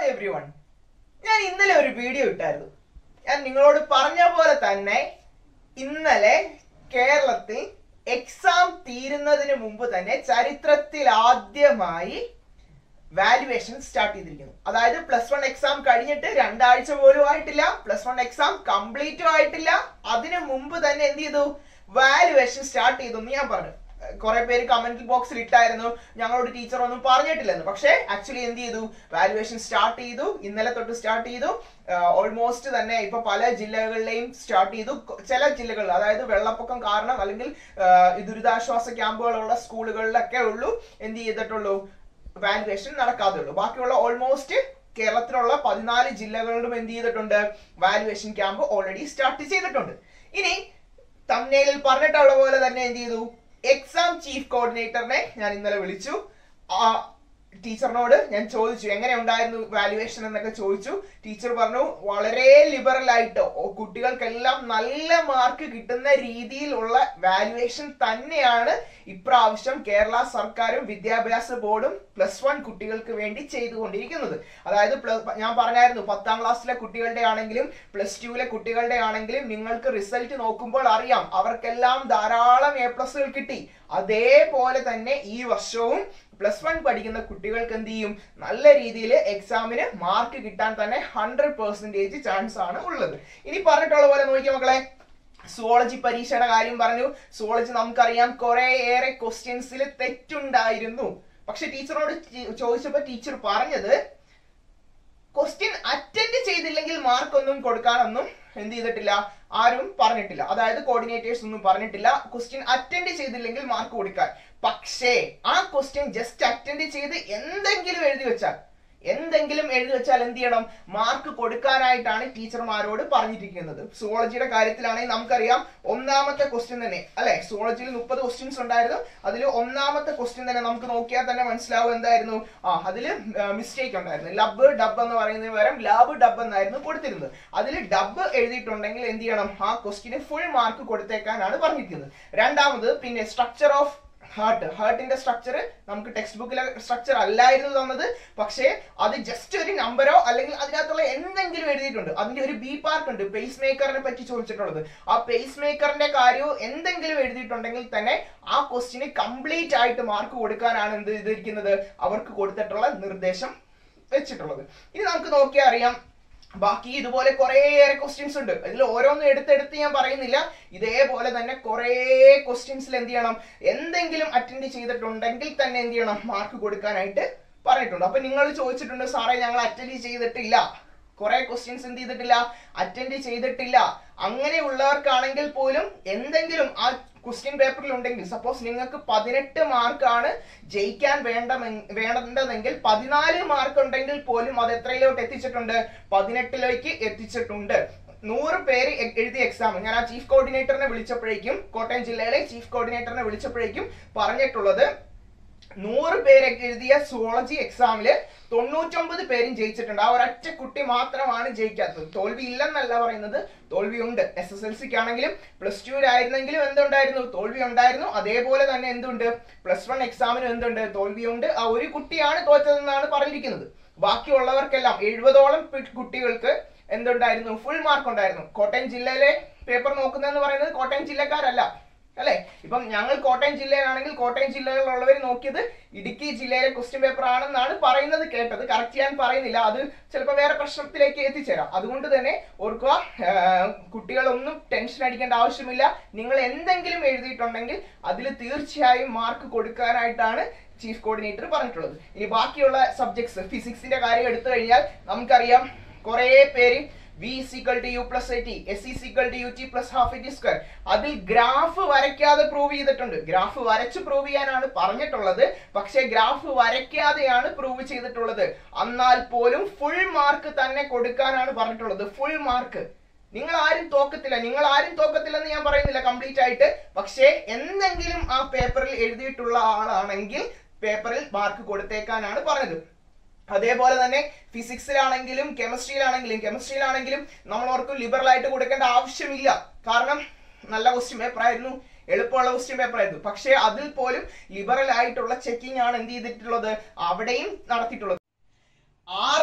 every one ഞാൻ ഇന്നലെ ഒരു വീഡിയോ ഇട്ടായിരുന്നു ഞാൻ നിങ്ങളോട് പറഞ്ഞ പോലെ തന്നെ ഇന്നലെ കേരളത്തിൽ എക്സാം തീരുന്നതിന് മുമ്പ് തന്നെ ചരിത്രത്തിൽ ആദ്യമായി വാല്യുവേഷൻ സ്റ്റാർട്ട് ചെയ്തിരിക്കുന്നു അതായത് പ്ലസ് വൺ എക്സാം കഴിഞ്ഞിട്ട് രണ്ടാഴ്ച പോലും ആയിട്ടില്ല പ്ലസ് വൺ എക്സാം കംപ്ലീറ്റും ആയിട്ടില്ല അതിനു മുമ്പ് തന്നെ എന്ത് ചെയ്തു വാല്യുവേഷൻ സ്റ്റാർട്ട് ചെയ്തു എന്ന് ഞാൻ പറഞ്ഞു കുറെ പേര് കമന്റ് ബോക്സിൽ ഇട്ടായിരുന്നു ഞങ്ങളോട് ടീച്ചർ ഒന്നും പറഞ്ഞിട്ടില്ലെന്ന് പക്ഷേ ആക്ച്വലി എന്ത് ചെയ്തു വാല്യുവേഷൻ സ്റ്റാർട്ട് ചെയ്തു ഇന്നലെ തൊട്ട് സ്റ്റാർട്ട് ചെയ്തു ഓൾമോസ്റ്റ് തന്നെ ഇപ്പൊ പല ജില്ലകളിലെയും സ്റ്റാർട്ട് ചെയ്തു കൊ- ചില ജില്ലകളിൽ അതായത് വെള്ളപ്പൊക്കം കാരണം അല്ലെങ്കിൽ ആ, ഈ ദുരിതാശ്വാസ ക്യാമ്പുകളുള്ള സ്കൂളുകളിലൊക്കെ ഉള്ളൂ എന്ത് ചെയ്തിട്ടുള്ളൂ വാല്യുവേഷൻ നടക്കാതെ ഉള്ളൂ ബാക്കിയുള്ള ഓൾമോസ്റ്റ് കേരളത്തിലുള്ള പതിനാല് ജില്ലകളിലും എന്ത് ചെയ്തിട്ടുണ്ട് വാല്യുവേഷൻ ക്യാമ്പ് ഓൾറെഡി സ്റ്റാർട്ട് ചെയ്തിട്ടുണ്ട് ഇനി തമ്നയിലിൽ പറഞ്ഞിട്ടുള്ള പോലെ തന്നെ എന്ത് ചെയ്തു എക്സാം ചീഫ് കോർഡിനേറ്ററിനെ ഞാൻ ഇന്നലെ വിളിച്ചു ആ ടീച്ചറിനോട് ഞാൻ ചോദിച്ചു എങ്ങനെ ഉണ്ടായിരുന്നു വാല്യുവേഷൻ എന്നൊക്കെ ചോദിച്ചു ടീച്ചർ പറഞ്ഞു വളരെ ലിബറൽ ആയിട്ട് ഓ- കുട്ടികൾക്കെല്ലാം നല്ല മാർക്ക് കിട്ടുന്ന രീതിയിലുള്ള വാല്യുവേഷൻ തന്നെയാണ് ഇപ്രാവശ്യം കേരള സർക്കാരും വിദ്യാഭ്യാസ ബോർഡും പ്ലസ് വൺ കുട്ടികൾക്ക് വേണ്ടി ചെയ്തുകൊണ്ടിരിക്കുന്നത് അതായത് പ്ല- ഞാൻ പറഞ്ഞായിരുന്നു പത്താം ക്ലാസ്സിലെ കുട്ടികളുടെ ആണെങ്കിലും പ്ലസ് ടുവിലെ കുട്ടികളുടെ ആണെങ്കിലും നിങ്ങൾക്ക് റിസൾട്ട് നോക്കുമ്പോൾ അറിയാം അവർക്കെല്ലാം ധാരാളം എ പ്ലസുകൾ കിട്ടി അതേപോലെ തന്നെ ഈ വർഷവും പ്ലസ് വൺ പഠിക്കുന്ന കുട്ടികൾക്ക് എന്ത് ചെയ്യും നല്ല രീതിയിൽ എക്സാമിന് മാർക്ക് കിട്ടാൻ തന്നെ ഹൺഡ്രഡ് പെർസെന്റേജ് ചാൻസ് ആണ് ഉള്ളത് ഇനി പറഞ്ഞിട്ടുള്ള പോലെ നോക്കിയ മക്കളെ സുവോളജി പരീക്ഷയുടെ കാര്യം പറഞ്ഞു സുവോളജി നമുക്കറിയാം കുറെ ഏറെ ക്വസ്റ്റ്യൻസിൽ തെറ്റുണ്ടായിരുന്നു പക്ഷെ ടീച്ചറോട് ചി- ചോദിച്ചപ്പോ ടീച്ചർ പറഞ്ഞത് ക്വസ്റ്റ്യൻ അറ്റൻഡ് ചെയ്തില്ലെങ്കിൽ മാർക്ക് ഒന്നും കൊടുക്കാനൊന്നും എന്ത് ചെയ്തിട്ടില്ല ആരും പറഞ്ഞിട്ടില്ല അതായത് കോർഡിനേറ്റേഴ്സ് ഒന്നും പറഞ്ഞിട്ടില്ല ക്വസ്റ്റ്യൻ അറ്റൻഡ് ചെയ്തില്ലെങ്കിൽ മാർക്ക് കൊടുക്കാൻ പക്ഷേ ആ ക്വസ്റ്റ്യൻ ജസ്റ്റ് അറ്റൻഡ് ചെയ്ത് എന്തെങ്കിലും എഴുതി വെച്ചാൽ എന്തെങ്കിലും എഴുതി വെച്ചാൽ എന്ത് ചെയ്യണം മാർക്ക് കൊടുക്കാനായിട്ടാണ് ടീച്ചർമാരോട് പറഞ്ഞിരിക്കുന്നത് സുവോളജിയുടെ കാര്യത്തിലാണെങ്കിൽ നമുക്കറിയാം ഒന്നാമത്തെ ക്വസ്റ്റ്യൻ തന്നെ അല്ലെ സുവോളജിയിൽ മുപ്പത് ക്വസ്റ്റ്യൻസ് ഉണ്ടായിരുന്നു അതിൽ ഒന്നാമത്തെ ക്വസ്റ്റ്യൻ തന്നെ നമുക്ക് നോക്കിയാൽ തന്നെ മനസ്സിലാവും എന്തായിരുന്നു ആ അതിൽ മിസ്റ്റേക്ക് ഉണ്ടായിരുന്നു ലബ് ഡബ് എന്ന് പറയുന്നതിന് പകരം ലാബ് ഡബ് എന്നായിരുന്നു കൊടുത്തിരുന്നത് അതിൽ ഡബ് എഴുതിയിട്ടുണ്ടെങ്കിൽ എന്ത് ചെയ്യണം ആ ക്വസ്റ്റ്യന് ഫുൾ മാർക്ക് കൊടുത്തേക്കാനാണ് പറഞ്ഞിരിക്കുന്നത് രണ്ടാമത് പിന്നെ സ്ട്രക്ചർ ഓഫ് ഹാർട്ട് ഹാർട്ടിന്റെ സ്ട്രക്ചർ നമുക്ക് ടെക്സ്റ്റ് ബുക്കിലെ സ്ട്രക്ചർ അല്ലായിരുന്നു തന്നത് പക്ഷേ അത് ജസ്റ്റ് ഒരു നമ്പറോ അല്ലെങ്കിൽ അതിനകത്തുള്ള എന്തെങ്കിലും എഴുതിയിട്ടുണ്ട് അതിന്റെ ഒരു ബി പാർട്ട് ഉണ്ട് പേസ് മേക്കറിനെ പറ്റി ചോദിച്ചിട്ടുള്ളത് ആ പേസ് മേക്കറിന്റെ കാര്യവും എന്തെങ്കിലും എഴുതിയിട്ടുണ്ടെങ്കിൽ തന്നെ ആ ക്വസ്റ്റിന് കംപ്ലീറ്റ് ആയിട്ട് മാർക്ക് കൊടുക്കാനാണ് എന്ത് ചെയ്തിരിക്കുന്നത് അവർക്ക് കൊടുത്തിട്ടുള്ള നിർദ്ദേശം വെച്ചിട്ടുള്ളത് ഇനി നമുക്ക് നോക്കിയാൽ അറിയാം ബാക്കി ഇതുപോലെ കുറേയേറെ ക്വസ്റ്റ്യൻസ് ഉണ്ട് ഇതിൽ ഓരോന്നും എടുത്തെടുത്ത് ഞാൻ പറയുന്നില്ല ഇതേപോലെ തന്നെ കുറേ ക്വസ്റ്റ്യൻസിൽ എന്ത് ചെയ്യണം എന്തെങ്കിലും അറ്റൻഡ് ചെയ്തിട്ടുണ്ടെങ്കിൽ തന്നെ എന്ത് ചെയ്യണം മാർക്ക് കൊടുക്കാനായിട്ട് പറഞ്ഞിട്ടുണ്ട് അപ്പൊ നിങ്ങൾ ചോദിച്ചിട്ടുണ്ട് സാറേ ഞങ്ങൾ അറ്റൻഡ് ചെയ്തിട്ടില്ല കുറെ ക്വസ്റ്റ്യൻസ് എന്ത് ചെയ്തിട്ടില്ല അറ്റൻഡ് ചെയ്തിട്ടില്ല അങ്ങനെയുള്ളവർക്കാണെങ്കിൽ പോലും എന്തെങ്കിലും ആ ക്വസ്റ്റ്യൻ പേപ്പറിൽ ഉണ്ടെങ്കിൽ സപ്പോസ് നിങ്ങൾക്ക് പതിനെട്ട് മാർക്കാണ് ജയിക്കാൻ വേണ്ട വേണ്ടതെങ്കിൽ പതിനാല് മാർക്ക് ഉണ്ടെങ്കിൽ പോലും അത് എത്രയിലോട്ട് എത്തിച്ചിട്ടുണ്ട് പതിനെട്ടിലേക്ക് എത്തിച്ചിട്ടുണ്ട് നൂറ് പേര് എ- എഴുതിയ എക്സാം ഞാൻ ആ ചീഫ് കോർഡിനേറ്ററിനെ വിളിച്ചപ്പോഴേക്കും കോട്ടയം ജില്ലയിലെ ചീഫ് കോർഡിനേറ്ററിനെ വിളിച്ചപ്പോഴേക്കും പറഞ്ഞിട്ടുള്ളത് നൂറ് പേരൊക്കെ എഴുതിയ സുവോളജി എക്സാമില് തൊണ്ണൂറ്റൊമ്പത് പേരും ജയിച്ചിട്ടുണ്ട് ആ ഒരൊറ്റ കുട്ടി മാത്രമാണ് ജയിക്കാത്തത് തോൽവി ഇല്ലെന്നല്ല പറയുന്നത് തോൽവി ഉണ്ട് എസ് എസ് എൽ സിക്ക് ആണെങ്കിലും പ്ലസ് ടുവിലായിരുന്നെങ്കിലും എന്തുണ്ടായിരുന്നു തോൽവി ഉണ്ടായിരുന്നു അതേപോലെ തന്നെ എന്തുണ്ട് പ്ലസ് വൺ എക്സാമിനും എന്തുണ്ട് തോൽവിയുണ്ട് ആ ഒരു കുട്ടിയാണ് തോറ്റതെന്നാണ് പറഞ്ഞിരിക്കുന്നത് ബാക്കിയുള്ളവർക്കെല്ലാം എഴുപതോളം പി- കുട്ടികൾക്ക് എന്തുണ്ടായിരുന്നു ഫുൾ മാർക്ക് ഉണ്ടായിരുന്നു കോട്ടയം ജില്ലയിലെ പേപ്പർ നോക്കുന്നതെന്ന് പറയുന്നത് കോട്ടയം ജില്ലക്കാരല്ല അല്ലെ ഇപ്പം ഞങ്ങൾ കോട്ടയം ജില്ലയിലാണെങ്കിൽ കോട്ടയം ജില്ലയിലുള്ളവർ നോക്കിയത് ഇടുക്കി ജില്ലയിലെ ക്വസ്റ്റ്യൻ പേപ്പർ ആണെന്നാണ് പറയുന്നത് കേട്ടത് കറക്റ്റ് ചെയ്യാൻ പറയുന്നില്ല അത് ചിലപ്പോൾ വേറെ പ്രശ്നത്തിലേക്ക് എത്തിച്ചേരാം അതുകൊണ്ട് തന്നെ ഓർക്കുക ആഹ്, കുട്ടികളൊന്നും ടെൻഷൻ അടിക്കേണ്ട ആവശ്യമില്ല നിങ്ങൾ എന്തെങ്കിലും എഴുതിയിട്ടുണ്ടെങ്കിൽ അതിൽ തീർച്ചയായും മാർക്ക് കൊടുക്കാനായിട്ടാണ് ചീഫ് കോർഡിനേറ്റർ പറഞ്ഞിട്ടുള്ളത് ഇനി ബാക്കിയുള്ള സബ്ജക്ട്സ് ഫിസിക്സിന്റെ കാര്യം എടുത്തു കഴിഞ്ഞാൽ നമുക്കറിയാം കുറേ പേര് V equal to U plus A T S equal to U T plus half A T square അതിൽ ഗ്രാഫ് വരയ്ക്കാതെ പ്രൂവ് ചെയ്തിട്ടുണ്ട് ഗ്രാഫ് വരച്ച് പ്രൂവ് ചെയ്യാനാണ് പറഞ്ഞിട്ടുള്ളത് പക്ഷേ ഗ്രാഫ് വരയ്ക്കാതെയാണ് പ്രൂവ് ചെയ്തിട്ടുള്ളത് എന്നാൽ പോലും ഫുൾ മാർക്ക് തന്നെ കൊടുക്കാനാണ് പറഞ്ഞിട്ടുള്ളത് ഫുൾ മാർക്ക് നിങ്ങൾ ആരും തോക്കത്തില്ല നിങ്ങൾ ആരും തോക്കത്തില്ലെന്ന് ഞാൻ പറയുന്നില്ല കംപ്ലീറ്റ് ആയിട്ട് പക്ഷേ എന്തെങ്കിലും ആ പേപ്പറിൽ എഴുതിയിട്ടുള്ള ആളാണെങ്കിൽ പേപ്പറിൽ മാർക്ക് കൊടുത്തേക്കാനാണ് പറഞ്ഞത് അതേപോലെ തന്നെ ഫിസിക്സിലാണെങ്കിലും കെമിസ്ട്രിയിലാണെങ്കിലും കെമിസ്ട്രിയിലാണെങ്കിലും നമ്മൾ ഓർക്കും ലിബറൽ ആയിട്ട് കൊടുക്കേണ്ട ആവശ്യമില്ല കാരണം നല്ല ക്വസ്റ്റ്യൻ പേപ്പർ ആയിരുന്നു എളുപ്പമുള്ള ക്വസ്റ്റ്യൻ പേപ്പർ ആയിരുന്നു പക്ഷേ അതിൽ പോലും ലിബറൽ ആയിട്ടുള്ള ചെക്കിംഗ് ആണ് എന്ത് ചെയ്തിട്ടുള്ളത് അവിടെയും നടത്തിയിട്ടുള്ളത് ആറ് സബ്ജക്ട്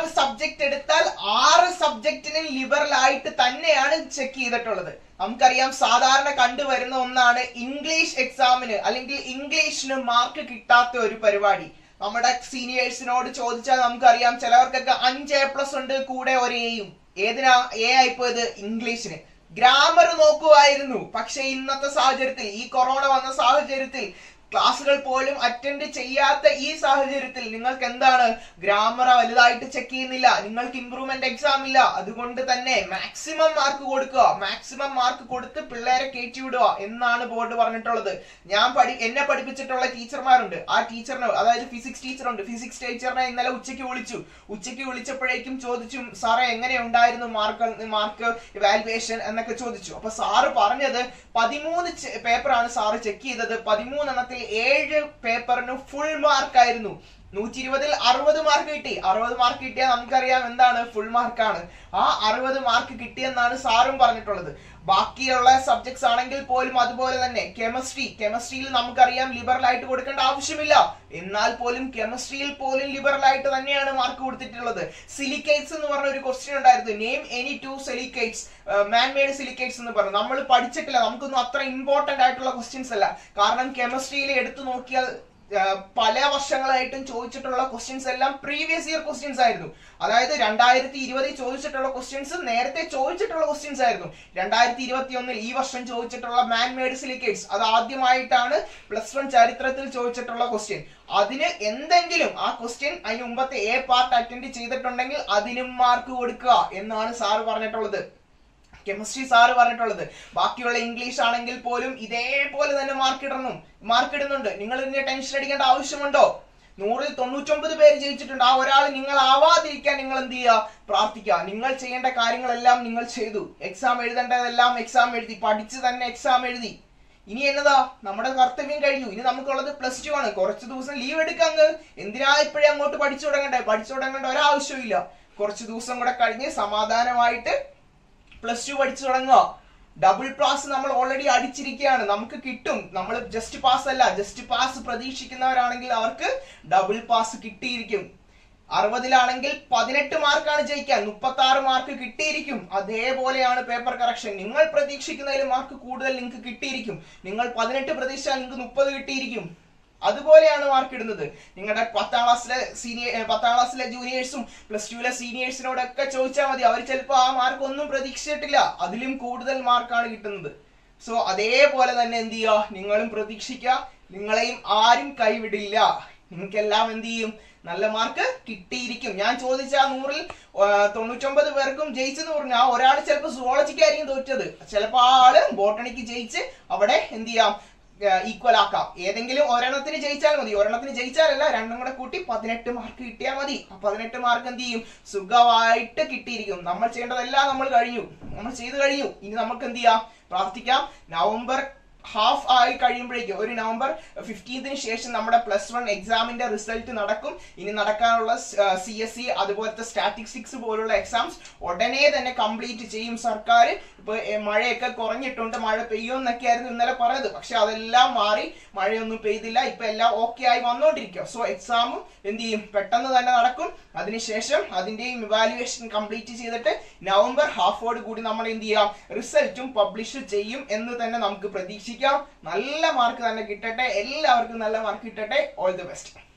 സബ്ജക്ട് എടുത്താൽ ആറ് സബ്ജക്റ്റിനും ലിബറൽ ആയിട്ട് തന്നെയാണ് ചെക്ക് ചെയ്തിട്ടുള്ളത് നമുക്കറിയാം സാധാരണ കണ്ടുവരുന്ന ഒന്നാണ് ഇംഗ്ലീഷ് എക്സാമിന് അല്ലെങ്കിൽ ഇംഗ്ലീഷിന് മാർക്ക് കിട്ടാത്ത ഒരു പരിപാടി നമ്മുടെ സീനിയേഴ്സിനോട് ചോദിച്ചാൽ നമുക്കറിയാം ചിലവർക്കൊക്കെ അഞ്ച് എ പ്ലസ് ഉണ്ട് കൂടെ ഒരു എയും ഏതിനാ എ ആയിപ്പോയത് ഇംഗ്ലീഷിന് ഗ്രാമർ നോക്കുമായിരുന്നു പക്ഷെ ഇന്നത്തെ സാഹചര്യത്തിൽ ഈ കൊറോണ വന്ന സാഹചര്യത്തിൽ ക്ലാസ്സുകൾ പോലും അറ്റൻഡ് ചെയ്യാത്ത ഈ സാഹചര്യത്തിൽ നിങ്ങൾക്ക് എന്താണ് ഗ്രാമർ വലുതായിട്ട് ചെക്ക് ചെയ്യുന്നില്ല നിങ്ങൾക്ക് ഇംപ്രൂവ്മെന്റ് എക്സാം ഇല്ല അതുകൊണ്ട് തന്നെ മാക്സിമം മാർക്ക് കൊടുക്കുക മാക്സിമം മാർക്ക് കൊടുത്ത് പിള്ളേരെ കയറ്റി വിടുക എന്നാണ് ബോർഡ് പറഞ്ഞിട്ടുള്ളത് ഞാൻ പഠി എന്നെ പഠിപ്പിച്ചിട്ടുള്ള ടീച്ചർമാരുണ്ട് ആ ടീച്ചറിന് അതായത് ഫിസിക്സ് ടീച്ചറുണ്ട് ഫിസിക്സ് ടീച്ചറിനെ ഇന്നലെ ഉച്ചയ്ക്ക് വിളിച്ചു ഉച്ചയ്ക്ക് വിളിച്ചപ്പോഴേക്കും ചോദിച്ചു സാറേ എങ്ങനെ ഉണ്ടായിരുന്നു മാർക്ക് മാർക്ക് ഇവാലുവേഷൻ എന്നൊക്കെ ചോദിച്ചു അപ്പൊ സാറ് പറഞ്ഞത് പതിമൂന്ന് പേപ്പറാണ് സാറ് ചെക്ക് ചെയ്തത് പതിമൂന്നെണ്ണത്തിൽ ഏഴ് പേപ്പറിന് ഫുൾ മാർക്ക് ആയിരുന്നു നൂറ്റി ഇരുപതിൽ അറുപത് മാർക്ക് കിട്ടി അറുപത് മാർക്ക് കിട്ടിയാൽ നമുക്കറിയാം എന്താണ് ഫുൾ മാർക്കാണ് ആ അറുപത് മാർക്ക് കിട്ടിയെന്നാണ് സാറും പറഞ്ഞിട്ടുള്ളത് ബാക്കിയുള്ള സബ്ജക്ട്സ് ആണെങ്കിൽ പോലും അതുപോലെ തന്നെ കെമിസ്ട്രി കെമിസ്ട്രിയിൽ നമുക്കറിയാം ലിബറൽ ആയിട്ട് കൊടുക്കേണ്ട ആവശ്യമില്ല എന്നാൽ പോലും കെമിസ്ട്രിയിൽ പോലും ലിബറൽ ആയിട്ട് തന്നെയാണ് മാർക്ക് കൊടുത്തിട്ടുള്ളത് സിലിക്കേറ്റ്സ് എന്ന് പറഞ്ഞ ഒരു ക്വസ്റ്റ്യൻ ഉണ്ടായിരുന്നു name any two silicates man made silicates എന്ന് പറഞ്ഞു നമ്മൾ പഠിച്ചിട്ടില്ല നമുക്കൊന്നും അത്ര ഇമ്പോർട്ടന്റ് ആയിട്ടുള്ള ക്വസ്റ്റ്യൻസ് അല്ല കാരണം കെമിസ്ട്രിയിൽ എടുത്തു നോക്കിയാൽ ആഹ് പല വർഷങ്ങളായിട്ടും ചോദിച്ചിട്ടുള്ള ക്വസ്റ്റ്യൻസ് എല്ലാം പ്രീവിയസ് ഇയർ ക്വസ്റ്റ്യൻസ് ആയിരുന്നു അതായത് രണ്ടായിരത്തി ഇരുപതിൽ ചോദിച്ചിട്ടുള്ള ക്വസ്റ്റ്യൻസ് നേരത്തെ ചോദിച്ചിട്ടുള്ള ക്വസ്റ്റ്യൻസ് ആയിരുന്നു രണ്ടായിരത്തി ഇരുപത്തി ഒന്നിൽ ഈ വർഷം ചോദിച്ചിട്ടുള്ള മാൻ മെയ്ഡ് സിലിക്കേറ്റ്സ് അത് ആദ്യമായിട്ടാണ് പ്ലസ് വൺ ചരിത്രത്തിൽ ചോദിച്ചിട്ടുള്ള ക്വസ്റ്റ്യൻ അതിന് എന്തെങ്കിലും ആ ക്വസ്റ്റ്യൻ അതിന് മുമ്പത്തെ എ പാർട്ട് അറ്റൻഡ് ചെയ്തിട്ടുണ്ടെങ്കിൽ അതിനും മാർക്ക് കൊടുക്കുക എന്നാണ് സാറ് പറഞ്ഞിട്ടുള്ളത് കെമിസ്ട്രി സാറ് പറഞ്ഞിട്ടുള്ളത് ബാക്കിയുള്ള ഇംഗ്ലീഷ് ആണെങ്കിൽ പോലും ഇതേപോലെ തന്നെ മാർക്ക് ഇടണം മാർക്ക് ഇടുന്നുണ്ട് നിങ്ങൾ ഇതിന്റെ ടെൻഷൻ അടിക്കേണ്ട ആവശ്യമുണ്ടോ നൂറിൽ തൊണ്ണൂറ്റൊമ്പത് പേര് ജയിച്ചിട്ടുണ്ട് ആ ഒരാൾ നിങ്ങൾ ആവാതിരിക്കാൻ നിങ്ങൾ എന്ത് ചെയ്യുക പ്രാർത്ഥിക്കുക നിങ്ങൾ ചെയ്യേണ്ട കാര്യങ്ങളെല്ലാം നിങ്ങൾ ചെയ്തു എക്സാം എഴുതേണ്ടതെല്ലാം എക്സാം എഴുതി പഠിച്ച് തന്നെ എക്സാം എഴുതി ഇനി എന്നതാ നമ്മുടെ കർത്തവ്യം കഴിഞ്ഞു ഇനി നമുക്കുള്ളത് പ്ലസ് ടു ആണ് കുറച്ച് ദിവസം ലീവ് എടുക്കാങ്ങ് എന്തിനാ ഇപ്പോഴേ അങ്ങോട്ട് പഠിച്ചു തുടങ്ങണ്ടേ പഠിച്ചു തുടങ്ങേണ്ട ഒരാവശ്യമില്ല കുറച്ച് ദിവസം കൂടെ കഴിഞ്ഞ് സമാധാനമായിട്ട് പ്ലസ് ടു പഠിച്ചു തുടങ്ങുക ഡബിൾ പാസ് നമ്മൾ ഓൾറെഡി അടിച്ചിരിക്കുകയാണ് നമുക്ക് കിട്ടും നമ്മൾ ജസ്റ്റ് പാസ് അല്ല ജസ്റ്റ് പാസ് പ്രതീക്ഷിക്കുന്നവരാണെങ്കിൽ അവർക്ക് ഡബിൾ പാസ് കിട്ടിയിരിക്കും അറുപതിലാണെങ്കിൽ പതിനെട്ട് മാർക്കാണ് ജയിക്കാൻ മുപ്പത്തി ആറ് മാർക്ക് കിട്ടിയിരിക്കും അതേപോലെയാണ് പേപ്പർ കറക്ഷൻ നിങ്ങൾ പ്രതീക്ഷിക്കുന്നതിൽ മാർക്ക് കൂടുതൽ നിങ്ങൾക്ക് കിട്ടിയിരിക്കും നിങ്ങൾ പതിനെട്ട് പ്രതീക്ഷിച്ചാൽ നിങ്ങൾക്ക് മുപ്പത് കിട്ടിയിരിക്കും അതുപോലെയാണ് മാർക്ക് ഇടുന്നത് നിങ്ങളുടെ പത്താം ക്ലാസ്സിലെ സീനിയർ പത്താം ക്ലാസ്സിലെ ജൂനിയേഴ്സും പ്ലസ് ടുവിലെ സീനിയേഴ്സിനോടൊക്കെ ചോദിച്ചാൽ മതി അവർ ചിലപ്പോൾ ആ മാർക്ക് ഒന്നും പ്രതീക്ഷിച്ചിട്ടില്ല അതിലും കൂടുതൽ മാർക്കാണ് കിട്ടുന്നത് സോ അതേപോലെ തന്നെ എന്ത് ചെയ്യുക നിങ്ങളും പ്രതീക്ഷിക്കുക നിങ്ങളെയും ആരും കൈവിടില്ല നിങ്ങൾക്കെല്ലാം എന്ത് ചെയ്യും നല്ല മാർക്ക് കിട്ടിയിരിക്കും ഞാൻ ചോദിച്ച ആ നൂറിൽ ആ, തൊണ്ണൂറ്റൊമ്പത് പേർക്കും ജയിച്ചെന്ന് പറഞ്ഞു ആ ഒരാൾ ചിലപ്പോൾ സുവോളജിക്കായിരിക്കും തോറ്റത് ചിലപ്പോൾ ആ ആള് ബോട്ടണിക്ക് ജയിച്ച് അവിടെ എന്ത് ചെയ്യാം ഈക്വൽ ആക്കാം ഏതെങ്കിലും ഒരെണ്ണത്തിന് ജയിച്ചാൽ മതി ഒരെണ്ണത്തിന് ജയിച്ചാലല്ല രണ്ടും കൂടെ കൂട്ടി പതിനെട്ട് മാർക്ക് കിട്ടിയാൽ മതി ആ പതിനെട്ട് മാർക്ക് എന്ത് ചെയ്യും സുഖമായിട്ട് കിട്ടിയിരിക്കും നമ്മൾ ചെയ്യേണ്ടതെല്ലാം നമ്മൾ കഴിഞ്ഞു നമ്മൾ ചെയ്തു കഴിഞ്ഞു ഇനി നമുക്ക് എന്ത് ചെയ്യാം പ്രാർത്ഥിക്കാം നവംബർ ഹാഫ് ആയി കഴിയുമ്പോഴേക്കും ഒരു നവംബർ ഫിഫ്റ്റീൻത്തിന് ശേഷം നമ്മുടെ പ്ലസ് വൺ എക്സാമിന്റെ റിസൾട്ട് നടക്കും ഇനി നടക്കാനുള്ള സി എസ് സി അതുപോലത്തെ സ്റ്റാറ്റിസ്റ്റിക്സ് പോലുള്ള എക്സാംസ് ഉടനെ തന്നെ കംപ്ലീറ്റ് ചെയ്യും സർക്കാർ ഇപ്പൊ എ, മഴയൊക്കെ കുറഞ്ഞിട്ടുണ്ട് മഴ പെയ്യുമെന്നൊക്കെ ആയിരുന്നു ഇന്നലെ പറഞ്ഞത് പക്ഷെ അതെല്ലാം മാറി മഴയൊന്നും പെയ്തില്ല ഇപ്പൊ എല്ലാം ഓക്കെ ആയി വന്നോണ്ടിരിക്കുക സോ എക്സാമും എന്ത് ചെയ്യും പെട്ടെന്ന് തന്നെ നടക്കും അതിനുശേഷം അതിന്റെയും ഇവാലുവേഷൻ കംപ്ലീറ്റ് ചെയ്തിട്ട് നവംബർ ഹാഫോട് കൂടി നമ്മൾ എന്ത് ചെയ്യാം റിസൾട്ടും പബ്ലിഷ് ചെയ്യും എന്ന് തന്നെ നമുക്ക് പ്രതീക്ഷിക്കാം നല്ല മാർക്ക് തന്നെ കിട്ടട്ടെ എല്ലാവർക്കും നല്ല മാർക്ക് കിട്ടട്ടെ ഓൾ ദി ബെസ്റ്റ്